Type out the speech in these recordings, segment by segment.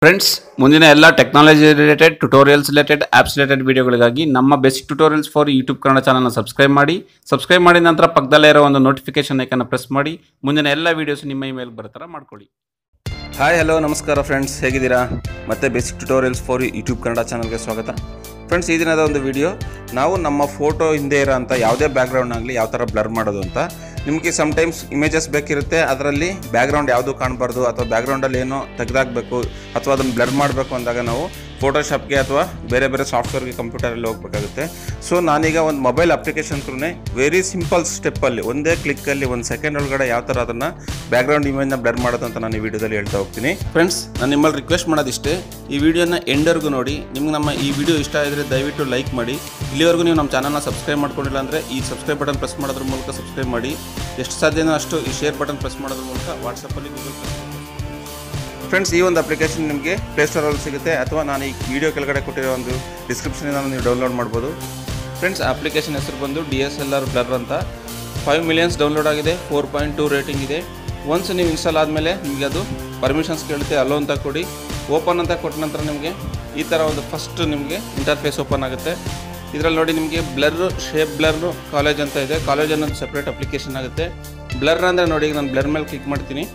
friends ಮುಂದಿನ ಎಲ್ಲ technology related tutorials related apps related ವಿಡಿಯೋಗಳಿಗಾಗಿ ನಮ್ಮ basic tutorials for YouTube Kannada ಚಾನಲ್ನ ಸಬ್ಸ್ಕ್ರೈಬ್ ಮಾಡಿ ಸಬ್ಸ್ಕ್ರೈಬ್ ಮಾಡಿದ ನಂತರ ಪಕ್ಕದಲ್ಲೇ ಇರೋ ಒಂದು ನೋಟಿಫಿಕೇಶನ್ ಐಕನ್ನ ಪ್ರೆಸ್ ಮಾಡಿ ಮುಂದಿನ ಎಲ್ಲ ವೀಡಿಯೋಸ್ ನಿಮ್ಮ ಇಮೇಲ್ ಬರೋ ಥರ ಮಾಡ್ಕೊಳ್ಳಿ ಹಾಯ್ ಹಲೋ ನಮಸ್ಕಾರ ಫ್ರೆಂಡ್ಸ್ ಹೇಗಿದ್ದೀರಾ ಮತ್ತೆ basic tutorials for YouTube Kannada ಚಾನಲ್ಗೆ ಸ್ವಾಗತ ಫ್ರೆಂಡ್ಸ್ ಈ ದಿನದ ಒಂದು ವಿಡಿಯೋ ನಾವು ನಮ್ಮ ಫೋಟೋ ಹಿಂದೆ ಇರೋ ಅಂಥ ಯಾವುದೇ ಬ್ಯಾಕ್ಗ್ರೌಂಡ್ ಆಗಲಿ ಯಾವ ಥರ ಬ್ಲರ್ ಮಾಡೋದು ಅಂತ ನಿಮಗೆ ಸಮ್ಟೈಮ್ಸ್ ಇಮೇಜಸ್ ಬೇಕಿರುತ್ತೆ ಅದರಲ್ಲಿ ಬ್ಯಾಕ್ಗ್ರೌಂಡ್ ಯಾವುದು ಕಾಣಬಾರ್ದು ಅಥವಾ ಬ್ಯಾಕ್ಗ್ರೌಂಡಲ್ಲಿ ಏನೋ ತೆಗೆದಾಕಬೇಕು ಅಥವಾ ಅದನ್ನು ಬ್ಲರ್ ಮಾಡಬೇಕು ಅಂದಾಗ ನಾವು ಫೋಟೋಶಾಪ್ಗೆ ಅಥವಾ ಬೇರೆ ಬೇರೆ ಸಾಫ್ಟ್ವೇರ್ಗೆ ಕಂಪ್ಯೂಟರಲ್ಲಿ ಹೋಗಬೇಕಾಗುತ್ತೆ ಸೊ ನಾನೀಗ ಒಂದು mobile application through very simple ಸ್ಟೆಪ್ಪಲ್ಲಿ ಒಂದೇ ಕ್ಲಿಕ್ಕಲ್ಲಿ ಒಂದು ಸೆಕೆಂಡ್ ಒಳಗಡೆ ಯಾವ ಥರ ಅದನ್ನು ಬ್ಯಾಕ್ಗ್ರೌಂಡ್ ಇಮೇಜ್ನ ಬ್ಲರ್ ಮಾಡೋದು ಅಂತ ನಾನು ಈ ವಿಡಿಯೋದಲ್ಲಿ ಹೇಳ್ತಾ ಹೋಗ್ತೀನಿ ಫ್ರೆಂಡ್ಸ್ ನಾನು ನಿಮ್ಮಲ್ಲಿ ರಿಕ್ವೆಸ್ಟ್ ಮಾಡೋದಿಷ್ಟೇ ಈ ವಿಡಿಯೋನ ಎಂಡರ್ಗೂ ನೋಡಿ ನಿಮ್ಗೆ ನಮ್ಮ ಈ ವಿಡಿಯೋ ಇಷ್ಟ ಆಗಿದ್ರೆ ದಯವಿಟ್ಟು ಲೈಕ್ ಮಾಡಿ ಇಲ್ಲಿವರೆಗೂ ನೀವು ನಮ್ಮ ಚಾನಲ್ನ ಸಬ್ಸ್ಕ್ರೈಬ್ ಮಾಡ್ಕೊಂಡಿಲ್ಲ ಅಂದರೆ ಈ ಸಬ್ಸ್ಕ್ರೈಬ್ ಬಟನ್ ಪ್ರೆಸ್ ಮಾಡೋದ್ರ ಮೂಲಕ ಸಬ್ಸ್ಕ್ರೈಬ್ ಮಾಡಿ ಎಷ್ಟು ಸಾಧ್ಯನೋ ಅಷ್ಟು ಈ ಶೇರ್ ಬಟನ್ ಪ್ರೆಸ್ ಮಾಡೋದ್ರ ಮೂಲಕ ವಾಟ್ಸಪ್ಪಲ್ಲಿ ಗೂಗಲ್ ಫ್ರೆಂಡ್ಸ್ ಈ ಒಂದು ಅಪ್ಲಿಕೇಶನ್ ನಿಮಗೆ ಪ್ಲೇಸ್ಟೋರಲ್ಲಿ ಸಿಗುತ್ತೆ ಅಥವಾ ನಾನು ಈ ವಿಡಿಯೋ ಕೆಳಗಡೆ ಕೊಟ್ಟಿರೋ ಒಂದು ಡಿಸ್ಕ್ರಿಪ್ಷನಿಂದ ನೀವು ಡೌನ್ಲೋಡ್ ಮಾಡ್ಬೋದು ಫ್ರೆಂಡ್ಸ್ ಅಪ್ಲಿಕೇಶನ್ ಹೆಸರು ಬಂದು D S L R blur ಅಂತ ಫೈವ್ ಮಿಲಿಯನ್ಸ್ ಡೌನ್ಲೋಡ್ ಆಗಿದೆ ಫೋರ್ ಪಾಯಿಂಟ್ ಟು ರೇಟಿಂಗ್ ಇದೆ ಒನ್ಸ್ ನೀವು ಇನ್ಸ್ಟಾಲ್ ಆದಮೇಲೆ ನಿಮಗೆ ಅದು ಪರ್ಮಿಷನ್ಸ್ ಕೇಳುತ್ತೆ ಅಲೋ ಅಂತ ಕೊಡಿ ಓಪನ್ ಅಂತ ಕೊಟ್ಟ ನಂತರ ನಿಮಗೆ ಈ ಥರ ಒಂದು ಫಸ್ಟ್ ನಿಮಗೆ ಇಂಟರ್ಫೇಸ್ ಓಪನ್ ಆಗುತ್ತೆ ಇದರಲ್ಲಿ ನೋಡಿ ನಿಮಗೆ ಬ್ಲರ್ ಶೇಪ್ ಬ್ಲರ್ ಕಾಲೇಜ್ ಅಂತ ಇದೆ ಕಾಲೇಜ್ ಅನ್ನೋದು ಸಪ್ರೇಟ್ ಅಪ್ಲಿಕೇಶನ್ ಆಗುತ್ತೆ ಬ್ಲರ್ ಅಂದರೆ ನೋಡಿ ಈಗ ನಾನು ಬ್ಲರ್ ಮೇಲೆ ಕ್ಲಿಕ್ ಮಾಡ್ತೀನಿ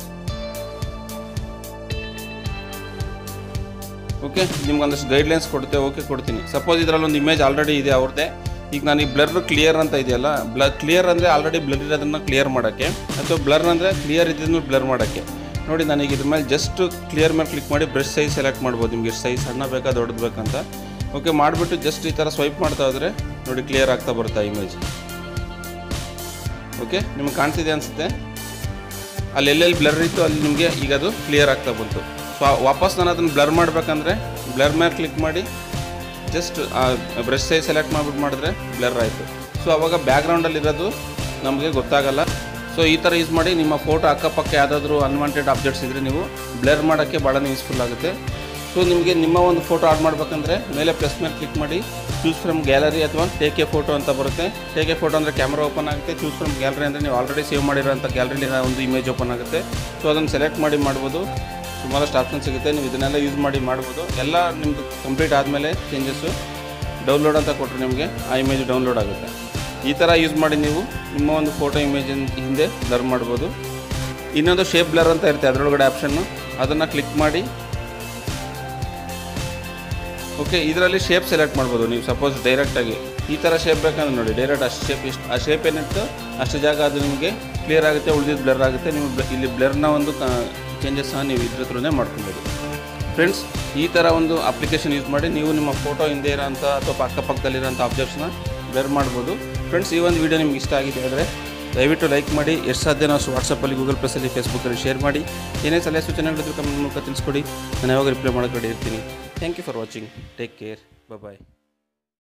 ಓಕೆ ನಿಮ್ಗೆ ಒಂದಷ್ಟು ಗೈಡ್ಲೈನ್ಸ್ ಕೊಡುತ್ತೆ ಓಕೆ ಕೊಡ್ತೀನಿ ಸಪೋಸ್ ಇದರಲ್ಲಿ ಒಂದು ಇಮೇಜ್ ಆಲ್ರೆಡಿ ಇದೆ ಅವ್ರದ್ದೇ ಈಗ ನಾನು ಈ ಬ್ಲರ್ ಕ್ಲಿಯರ್ ಅಂತ ಇದೆಯಲ್ಲ ಬ್ಲ ಕ್ಲಿಯರ್ ಅಂದರೆ ಆಲ್ರೆಡಿ ಬ್ಲರ್ ಇರೋದನ್ನು ಕ್ಲಿಯರ್ ಮಾಡೋಕ್ಕೆ ಅಥವಾ ಬ್ಲರ್ ಅಂದರೆ ಕ್ಲಿಯರ್ ಇದ್ದನ್ನು ಬ್ಲರ್ ಮಾಡೋಕ್ಕೆ ನೋಡಿ ನನಗೆ ಇದ್ರ ಮೇಲೆ ಜಸ್ಟ್ ಕ್ಲಿಯರ್ ಮೇಲೆ ಕ್ಲಿಕ್ ಮಾಡಿ ಬ್ರಷ್ ಸೈಜ್ ಸೆಲೆಕ್ಟ್ ಮಾಡ್ಬೋದು ನಿಮಗೆ ಎಷ್ಟು ಸೈಜ್ ಸಣ್ಣ ಬೇಕಾ ದೊಡ್ಡದು ಬೇಕಂತ ಓಕೆ ಮಾಡಿಬಿಟ್ಟು ಜಸ್ಟ್ ಈ ಥರ ಸ್ವೈಪ್ ಮಾಡ್ತಾ ಹೋದರೆ ನೋಡಿ ಕ್ಲಿಯರ್ ಆಗ್ತಾ ಬರುತ್ತೆ ಇಮೇಜ್ ಓಕೆ ನಿಮ್ಗೆ ಕಾಣ್ತಿದೆ ಅನಿಸುತ್ತೆ ಅಲ್ಲಿ ಎಲ್ಲೆಲ್ಲಿ ಬ್ಲರ್ ಇತ್ತು ಅಲ್ಲಿ ನಿಮಗೆ ಈಗ ಅದು ಕ್ಲಿಯರ್ ಆಗ್ತಾ ಬಂತು ಸೊ ವಾಪಸ್ ನಾನು ಅದನ್ನು ಬ್ಲರ್ ಮಾಡಬೇಕಂದ್ರೆ ಬ್ಲರ್ ಮೇಲೆ ಕ್ಲಿಕ್ ಮಾಡಿ ಜಸ್ಟ್ ಬ್ರಷ್ ಸೈಜ್ ಸೆಲೆಕ್ಟ್ ಮಾಡಿಬಿಟ್ಟು ಮಾಡಿದ್ರೆ ಬ್ಲರ್ ಆಯಿತು ಸೊ ಅವಾಗ ಬ್ಯಾಕ್ಗ್ರೌಂಡಲ್ಲಿ ಇರೋದು ನಮಗೆ ಗೊತ್ತಾಗಲ್ಲ ಸೊ ಈ ಥರ ಯೂಸ್ ಮಾಡಿ ನಿಮ್ಮ ಫೋಟೋ ಅಕ್ಕಪಕ್ಕ ಯಾವುದಾದ್ರೂ ಅನ್ವಾಂಟೆಡ್ ಆಬ್ಜೆಕ್ಟ್ಸ್ ಇದ್ದರೆ ನೀವು ಬ್ಲರ್ ಮಾಡೋಕ್ಕೆ ಭಾಳ ಯೂಸ್ಫುಲ್ ಆಗುತ್ತೆ ಸೊ ನಿಮಗೆ ನಿಮ್ಮ ಒಂದು ಫೋಟೋ ಆಡ್ ಮಾಡಬೇಕಂದ್ರೆ ಮೇಲೆ ಪ್ಲಸ್ ಮೇಲೆ ಕ್ಲಿಕ್ ಮಾಡಿ ಚೂಸ್ ಫ್ರಮ್ ಗ್ಯಾಲರಿ ಅಥವಾ ಟೇಕ್ ಎ ಫೋಟೋ ಅಂತ ಬರುತ್ತೆ ಟೇಕ್ ಎ ಫೋಟೋ ಅಂದರೆ ಕ್ಯಾಮ್ರಾ ಓಪನ್ ಆಗುತ್ತೆ ಚೂಸ್ ಫ್ರಮ್ ಗ್ಯಾಲರಿ ಅಂದರೆ ನೀವು ಆಲ್ರೆಡಿ ಸೇವ್ ಮಾಡಿರೋಂಥ ಗ್ಯಾಲರಿಲಿ ಒಂದು ಇಮೇಜ್ ಓಪನ್ ಆಗುತ್ತೆ ಸೊ ಅದನ್ನು ಸೆಲೆಕ್ಟ್ ಮಾಡಿ ಮಾಡ್ಬೋದು ಸುಮಾರಷ್ಟು ಆಪ್ಷನ್ ಸಿಗುತ್ತೆ ನೀವು ಇದನ್ನೆಲ್ಲ ಯೂಸ್ ಮಾಡಿ ಮಾಡ್ಬೋದು ಎಲ್ಲ ನಿಮ್ಮದು ಕಂಪ್ಲೀಟ್ ಆದಮೇಲೆ ಚೇಂಜಸ್ಸು ಡೌನ್ಲೋಡ್ ಅಂತ ಕೊಟ್ಟರೆ ನಿಮಗೆ ಆ ಇಮೇಜ್ ಡೌನ್ಲೋಡ್ ಆಗುತ್ತೆ ಈ ಥರ ಯೂಸ್ ಮಾಡಿ ನೀವು ನಿಮ್ಮ ಒಂದು ಫೋಟೋ ಇಮೇಜ್ ಹಿಂದೆ ಬ್ಲರ್ ಮಾಡ್ಬೋದು ಇನ್ನೊಂದು ಶೇಪ್ ಬ್ಲರ್ ಅಂತ ಇರುತ್ತೆ ಅದರೊಳಗಡೆ ಆಪ್ಷನ್ನು ಅದನ್ನು ಕ್ಲಿಕ್ ಮಾಡಿ ಓಕೆ ಇದರಲ್ಲಿ ಶೇಪ್ ಸೆಲೆಕ್ಟ್ ಮಾಡ್ಬೋದು ನೀವು ಸಪೋಸ್ ಡೈರೆಕ್ಟಾಗಿ ಈ ಥರ ಶೇಪ್ ಬೇಕಂದ್ರೆ ನೋಡಿ ಡೈರೆಕ್ಟ್ ಅಷ್ಟು ಶೇಪ್ ಇಷ್ಟು ಆ ಶೇಪ್ ಏನಿತ್ತು ಅಷ್ಟು ಜಾಗ ಅದು ನಿಮಗೆ ಕ್ಲಿಯರ್ ಆಗುತ್ತೆ ಉಳಿದಿದ್ದು ಬ್ಲರ್ ಆಗುತ್ತೆ ನೀವು ಬ್ಲ- ಇಲ್ಲಿ ಬ್ಲರ್ನ ಒಂದು ಚೇಂಜಸ್ ಸಹ ನೀವು ಇದ್ರ ಥ್ರೂನೇ ಮಾಡ್ಕೊಬೋದು ಫ್ರೆಂಡ್ಸ್ ಈ ಥರ ಒಂದು ಅಪ್ಲಿಕೇಶನ್ ಯೂಸ್ ಮಾಡಿ ನೀವು ನಿಮ್ಮ ಫೋಟೋ ಹಿಂದೆ ಇರೋಂಥ ಅಥವಾ ಅಕ್ಕಪಕ್ಕದಲ್ಲಿರೋಂಥ ಆಬ್ಜೆಕ್ಟ್ಸ್ನ ಬ್ಲರ್ ಮಾಡ್ಬೋದು ಫ್ರೆಂಡ್ಸ್ ಈ ಒಂದು ವಿಡಿಯೋ ನಿಮ್ಗೆ ಇಷ್ಟ ಆಗಿದೆ ಅಂದರೆ ದಯವಿಟ್ಟು ಲೈಕ್ ಮಾಡಿ ಎಷ್ಟು ಸಾಧ್ಯನೋ ಅಷ್ಟು ವಾಟ್ಸಪ್ಪಲ್ಲಿ ಗೂಗಲ್ ಪ್ಲಸ್ಸಲ್ಲಿ ಫೇಸ್ಬುಕ್ಕಲ್ಲಿ ಶೇರ್ ಮಾಡಿ ಏನೇ ಸಲಹೆ ಸೂಚನೆಗಳಿದ್ರು ಕಮೆಂಟ್ ಮೂಲಕ ತಿಳಿಸ್ಕೊಡಿ ನಾನು ಯಾವಾಗ ರಿಪ್ಲೈ ಮಾಡೋಕ್ಕೆ ರೆಡಿ ಇರ್ತೀನಿ thank you for watching take care bye